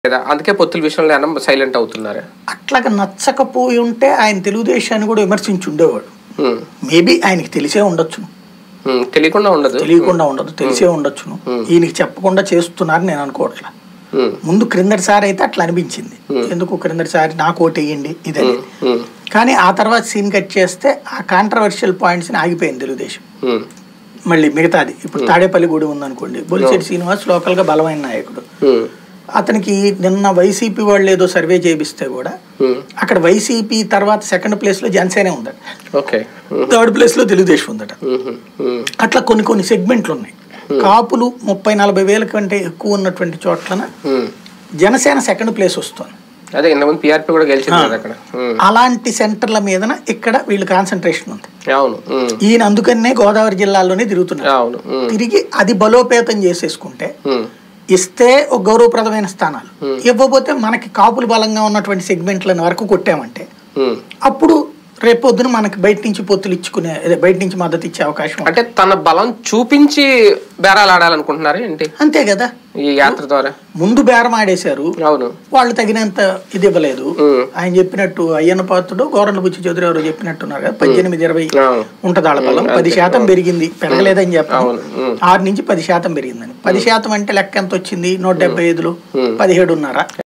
లేదా అందుకే పొత్తుల విషయంలో ఏమన్నా సైలెంట్ అవుతున్నారు అట్లాగా నచ్చకపోయి ఉంటే ఆయన తెలుగుదేశాన్ని కూడా విమర్శించి ఉండేవాడు మేబీ ఆయనకి తెలిసే ఉండొచ్చును తెలియకుండా ఉండదు తెలియకుండా ఉండదు తెలిసే ఉండొచ్చును ఈయనకి చెప్పకుండా చేస్తున్నారు నేను అనుకోవట్లా ఉమ్, ముందు క్రిందటిసారి అయితే అట్లా అనిపించింది ఎందుకు క్రిందటిసారి నాకు ఓటు వేయండి ఇదని ఉమ్, కానీ ఆ తర్వాత సీన్ కట్ చేస్తే ఆ కాంట్రవర్షియల్ పాయింట్స్ని ఆగిపోయింది తెలుగుదేశం ఉమ్, మళ్ళీ మిగతాది ఇప్పుడు తాడేపల్లి గుడి ఉందనుకోండి బొలిశెట్టి శ్రీనివాస్ లోకల్గా బలమైన నాయకుడు ఉమ్, అతనికి నిన్న వైసీపీ వాళ్ళు ఏదో సర్వే చేపిస్తే కూడా ఉమ్, అక్కడ వైసీపీ తర్వాత సెకండ్ ప్లేస్లో జనసేనే ఉందట ఓకే ఉమ్, థర్డ్ ప్లేస్లో తెలుగుదేశం ఉందట ఉమ్, ఉమ్, అట్లా కొన్ని కొన్ని సెగ్మెంట్లు ఉన్నాయి కాపులు ముప్పై నలభై వేల కంటే ఎక్కువ ఉన్నటువంటి చోట్లన ఉమ్. జనసేన సెకండ్ ప్లేస్ వస్తుంది అదే ఇంతకుముందు పిఆర్పి కూడా గెలిచింది కదా అక్కడ ఉమ్, అలాంటి సెంటర్ల మీదన ఇక్కడ వీళ్ళు కాన్సన్ట్రేషన్ ఉంది అవును ఉమ్, ఈయన అందుకనే గోదావరి జిల్లాలోనే తిరుగుతున్నారు అవును ఉమ్, తిరిగి అది బలోపేతం చేసేసుకుంటే ఉమ్, ఇస్తే ఒక గౌరవప్రదమైన స్థానాలు ఇవ్వబోతే మనకి కాపులు బలంగా ఉన్నటువంటి సెగ్మెంట్లను వరకు కొట్టామంటే ఉమ్. అప్పుడు రేపొద్దున మనకి బయట నుంచి పొత్తులు ఇచ్చుకునే అదే బయట నుంచి మద్దతు ఇచ్చే అవకాశం ఉంది. అంటే తన బలం చూపించి బేరాలు ఆడాలనుకుంటున్నారు ఏంటి అంతే కదా ఈ యాత్ర ద్వారా ముందు బేరం ఆడేశారు అవును వాళ్ళు తగినంత ఇది ఇవ్వలేదు ఉమ్, ఆయన చెప్పినట్టు అయ్యన్న పాత్రుడు గోరంట్ల బుచ్చి చౌదరి ఎవరు చెప్పినట్టున్నారు కదా పద్దెనిమిది ఇరవై అవును ఉంటది వాళ్ళ బలం పది శాతం పెరిగింది పెరగలేదని చెప్పాను అవును ఉమ్, ఆరు నుంచి పది శాతం పెరిగిందని పది శాతం అంటే లెక్క ఎంత వచ్చింది నూట డెబ్బై ఐదులో పదిహేడున్నర